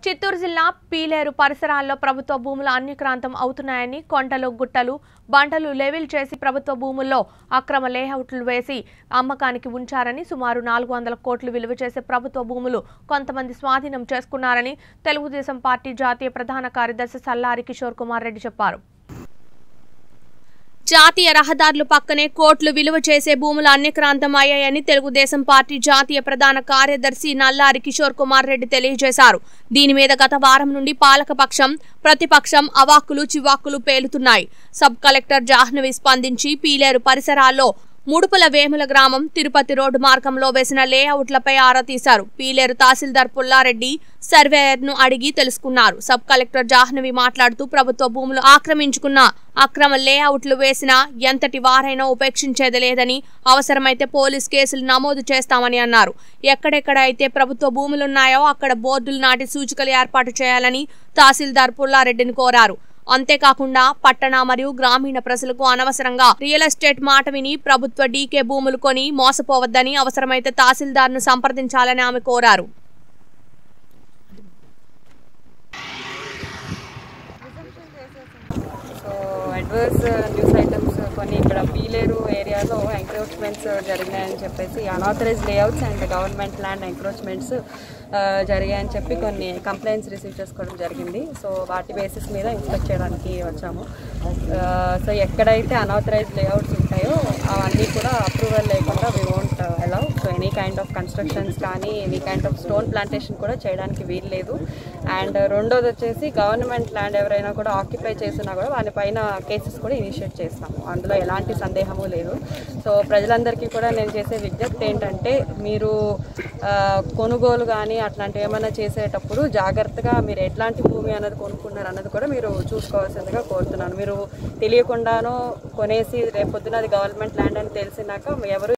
చిత్తూరు జిల్లా పీలేరు పరిసరాల్లో ప్రభుత్వ భూములు అన్యక్రాంతం అవుతున్నాయని కొండలు గుట్టలు బండలు లెవెల్ చేసి ప్రభుత్వ భూముల్లో అక్రమ లేఅవుట్లు వేసి అమ్మకానికి ఉంచారని సుమారు నాలుగు వందల కోట్లు విలువ చేసే ప్రభుత్వ భూములు కొంతమంది స్వాధీనం చేసుకున్నారని తెలుగుదేశం పార్టీ జాతీయ ప్రధాన కార్యదర్శి సల్లారి కిషోర్ కుమార్ రెడ్డి చెప్పారు జాతీయ రహదారులు పక్కనే కోట్లు విలువ చేసే భూములు అన్యక్రాంతం అయ్యాయని తెలుగుదేశం పార్టీ జాతీయ ప్రధాన కార్యదర్శి నల్లారి కిషోర్ కుమార్ రెడ్డి తెలియజేశారు దీని మీద గత వారం నుండి పాలకపక్షం ప్రతిపక్షం అవాక్కులు చివాక్కులు పేలుతున్నాయి సబ్ కలెక్టర్ జాహ్నవి స్పందించి పీలేరు పరిసరాల్లో ముడుపుల వేముల గ్రామం తిరుపతి రోడ్డు మార్గంలో వేసిన లేఅవుట్లపై ఆరా తీశారు పీలేరు తహసీల్దార్ పుల్లారెడ్డి సర్వేయర్ను అడిగి తెలుసుకున్నారు సబ్ కలెక్టర్ జాహ్నవి మాట్లాడుతూ ప్రభుత్వ భూములు ఆక్రమించుకున్న అక్రమ లేఅవుట్లు వేసినా ఎంతటి వారైనా ఉపేక్షించేది లేదని అవసరమైతే పోలీస్ కేసులు నమోదు చేస్తామని అన్నారు ఎక్కడెక్కడ అయితే ప్రభుత్వ భూములున్నాయో అక్కడ బోర్డులు నాటి సూచికలు ఏర్పాటు చేయాలని తహసీల్దార్ పుల్లారెడ్డిని కోరారు అంతేకాకుండా పట్టణ మరియు గ్రామీణ ప్రజలకు అనవసరంగా రియల్ ఎస్టేట్ మాట విని ప్రభుత్వ డీకే భూములు కొని మోసపోవద్దని అవసరమైతే తహసీల్దార్ను సంప్రదించాలని ఆమె కోరారు సో అడ్వర్స్ న్యూస్ ఐటమ్స్ కొన్ని ఇక్కడ పీలేరు ఏరియాలో ఎంక్రోచ్మెంట్స్ జరిగినాయని చెప్పేసి unauthorised layouts and government land encroachments జరిగాయని చెప్పి కొన్ని కంప్లైంట్స్ రిసీవ్ చేసుకోవడం జరిగింది సో వాటి బేసిస్ మీద ఇన్స్పెక్ట్ చేయడానికి వచ్చాము సో ఎక్కడైతే అనాథరైజ్ లేఅవుట్స్ ఉంటాయో అవన్నీ కూడా అప్రూవల్ లేకుండా we won't allow so any kind of constructions కానీ any kind of stone plantation కూడా చేయడానికి వీలు లేదు అండ్ రెండోది వచ్చేసి గవర్నమెంట్ ల్యాండ్ ఎవరైనా కూడా ఆక్యుపై చేసినా కూడా వాళ్ళ పైన కేసెస్ కూడా ఇనిషియేట్ చేస్తాము అందులో ఎలాంటి సందేహము లేదు సో ప్రజలందరికీ కూడా నేను చేసే విజ్ఞప్తి ఏంటంటే మీరు ఆ, కొనుగోలు కానీ అట్లాంటివి ఏమైనా చేసేటప్పుడు జాగ్రత్తగా మీరు ఎట్లాంటి భూమి అన్నది కొనుక్కున్నారు అన్నది కూడా మీరు చూసుకోవాల్సిందిగా కోరుతున్నాను మీరు తెలియకుండానో కొనేసి రేపొద్దున అది గవర్నమెంట్ ల్యాండ్ అని తెలిసినాక ఎవరు